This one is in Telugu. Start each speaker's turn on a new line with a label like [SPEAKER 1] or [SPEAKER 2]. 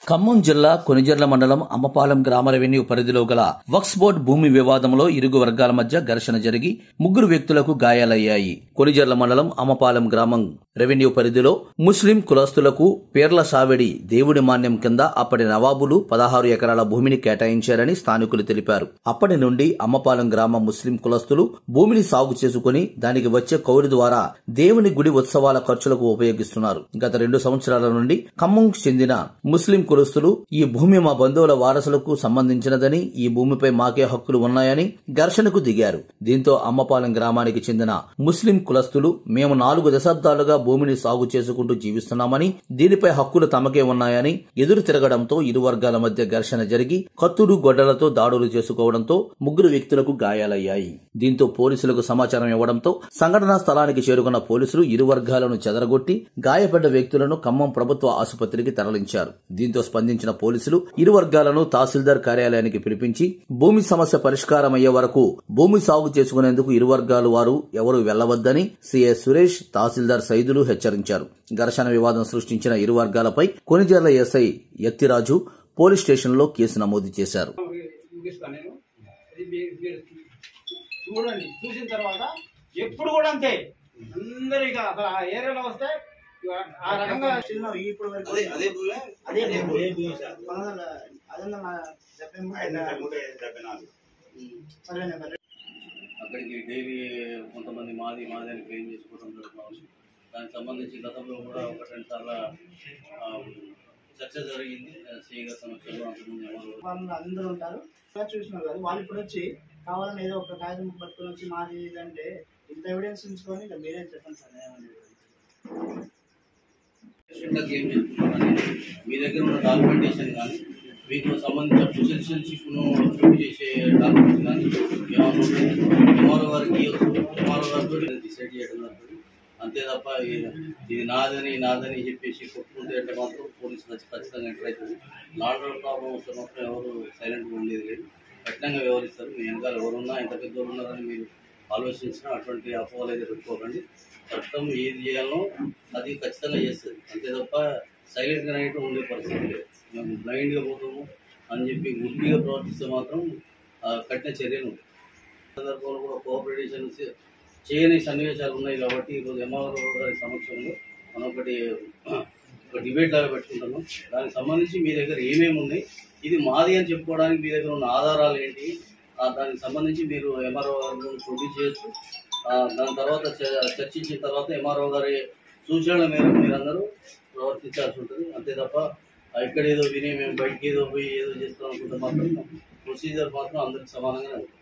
[SPEAKER 1] ఖమ్మం జిల్లా కొనిజర్ల మండలం అమ్మపాలెం గ్రామ రెవెన్యూ పరిధిలో గల వక్స్ బోర్డ్ భూమి వివాదంలో ఇరుగు వర్గాల మధ్య ఘర్షణ జరిగి ముగ్గురు వ్యక్తులకు గాయాలయ్యాయి కొనిజర్ల మండలం అమ్మపాలెం గ్రామం రెవెన్యూ పరిధిలో ముస్లిం కులస్తులకు పేర్ల సావిడి దేవుడి మాన్యం కింద అప్పటి నవాబులు పదహారు ఎకరాల భూమిని కేటాయించారని స్థానికులు తెలిపారు అప్పటి నుండి అమ్మపాలెం గ్రామ ముస్లిం కులస్తులు భూమిని సాగు చేసుకుని దానికి వచ్చే కౌలు ద్వారా దేవుని గుడి ఉత్సవాల ఖర్చులకు ఉపయోగిస్తున్నారు గత రెండు సంవత్సరాల నుండి ఖమ్మంకు చెందిన ముస్లిం కులస్తులు ఈ భూమి మా బంధువుల వారసులకు సంబంధించినదని ఈ భూమిపై మాకే హక్కులు ఉన్నాయని ఘర్షణకు దిగారు దీంతో అమ్మపాలెం గ్రామానికి చెందిన ముస్లిం కులస్తులు మేము నాలుగు దశాబ్దాలుగా భూమిని సాగు చేసుకుంటూ జీవిస్తున్నామని దీనిపై హక్కులు తమకే ఉన్నాయని ఎదురు తిరగడంతో ఇరు వర్గాల మధ్య ఘర్షణ జరిగి కత్తులు గొడ్డలతో దాడులు చేసుకోవడంతో ముగ్గురు వ్యక్తులకు గాయాలయ్యాయి దీంతో పోలీసులకు సమాచారం ఇవ్వడంతో సంఘటనా స్థలానికి చేరుకున్న పోలీసులు ఇరు వర్గాలను చెదరగొట్టి గాయపడ్డ వ్యక్తులను ఖమ్మం ప్రభుత్వ ఆసుపత్రికి తరలించారు దీంతో స్పందించిన పోలీసులు ఇరు వర్గాలను తహసీల్దార్ కార్యాలయానికి పిలిపించి భూమి సమస్య పరిష్కారం అయ్యే వరకు భూమి సాగు చేసుకునేందుకు ఇరు వర్గాలు వారు ఎవరూ వెళ్లవద్దని సీఎస్ సురేష్ తహసీల్దార్ సైదులు హెచ్చరించారు ఘర్షణ వివాదం సృష్టించిన ఇరు వర్గాలపై కొనిజర్ల ఎస్ఐ ఎత్తిరాజు పోలీస్ స్టేషన్లో కేసు నమోదు చేశారు
[SPEAKER 2] చూపిస్తాను నేను ఇది మీరు మీరు చూడండి చూసిన తర్వాత ఎప్పుడు కూడా అంతే అందరూ ఇక అసలు ఆ ఏరియాలో వస్తే ఇక ఆ రకంగా
[SPEAKER 3] చిన్న ఇప్పుడు వరకు
[SPEAKER 4] అదే అదే భూమే
[SPEAKER 3] అదే భూమి.
[SPEAKER 4] అదే భూమి సార్
[SPEAKER 3] పంతొమ్మిది వందల అదే వందల డెబ్బై మూడు
[SPEAKER 4] ఐదు వందల నూట డెబ్బై నాలుగు
[SPEAKER 3] సర్వే నెంబర్
[SPEAKER 5] అక్కడికి డైలీ కొంతమంది మాది మాది అని క్లెయిమ్ చేసుకోవడం జరుగుతుంది దానికి సంబంధించి గతంలో కూడా ఒక రెండు సార్లు ఆ, చర్చ జరిగింది సీగా సమస్యలు అంతకుముందు ఎవరు
[SPEAKER 3] వాళ్ళు అందరూ ఉంటారు ఇలా చూసినారు కదా వాళ్ళు ఇప్పుడు వచ్చి కావాలని ఏదో ఒక కాగితం పట్టుకొని వచ్చి మాది ఇదంటే ఇంత ఎవిడెన్స్ ఉంచుకొని ఇక మీరే చెప్పండి సార్ ఏమనేది
[SPEAKER 5] ఎట్లా క్లెయిమ్ చేసుకుంటారని మీ దగ్గర ఉన్న డాక్యుమెంటేషన్ కానీ మీకు సంబంధించిన పొజిషన్షిప్ను ప్రూవ్ చేసే డాక్యుమెంట్స్ కానీ ఏమన్నా ఎంఆర్ఓ గారికి ఎంఆర్ఓ గారితో డిసైడ్ చేయడం జరుగుతుంది అంతే తప్ప ఇది- ఇది నాదని నాదని చెప్పేసి కొట్టుకుంటే అంటే మాత్రం పోలీసులు వచ్చి ఖచ్చితంగా ఎంటర్ అవుతుంది లాండర్ ప్రాబ్లం వస్తే మాత్రం ఎవరు సైలెంట్గా ఉండేది లేదు కఠినంగా వ్యవహరిస్తారు మీ వెనకాల ఎవరున్నా ఎంత పెద్దోళ్ళు ఉన్నారని మీరు ఆలోచించినా అటువంటి అపోహలు అయితే పెట్టుకోకండి చట్టం ఏది చేయాలో అది ఖచ్చితంగా చేస్తుంది అంతే తప్ప సైలెంట్గా అయితే ఉండే పరిస్థితి లేదు మేము బ్లైండ్గా పోతాము అని చెప్పి గుడ్డిగా ప్రవర్తిస్తే మాత్రం ఆ, కఠిన చర్యలు ఉంటాయి సందర్భంలో కూడా కోఆపరేషన్ చేయని సన్నివేశాలు ఉన్నాయి కాబట్టి ఈరోజు ఎంఆర్ఓ గారి సమక్షంలో మనం ఒకటి ఒక డిబేట్ లాగా పెట్టుకుంటున్నాం దానికి సంబంధించి మీ దగ్గర ఏమేమి ఉన్నాయి ఇది మాది అని చెప్పుకోవడానికి మీ దగ్గర ఉన్న ఆధారాలు ఏంటి ఆ, దానికి సంబంధించి మీరు ఎంఆర్ఓ గారు ప్రొడ్యూస్ చేయొచ్చు ఆ, దాని తర్వాత చ- చర్చించిన తర్వాత ఎంఆర్ఓ గారి సూచనల మేరకు మీరందరూ ప్రవర్తించాల్సి ఉంటుంది అంతే తప్ప ఆ, ఇక్కడ ఏదో విని మేము బయటికి ఏదో పోయి ఏదో చేస్తాం అనుకుంటే మాత్రం ప్రొసీజర్ మాత్రం అందరికి సమానంగానే ఉంటుంది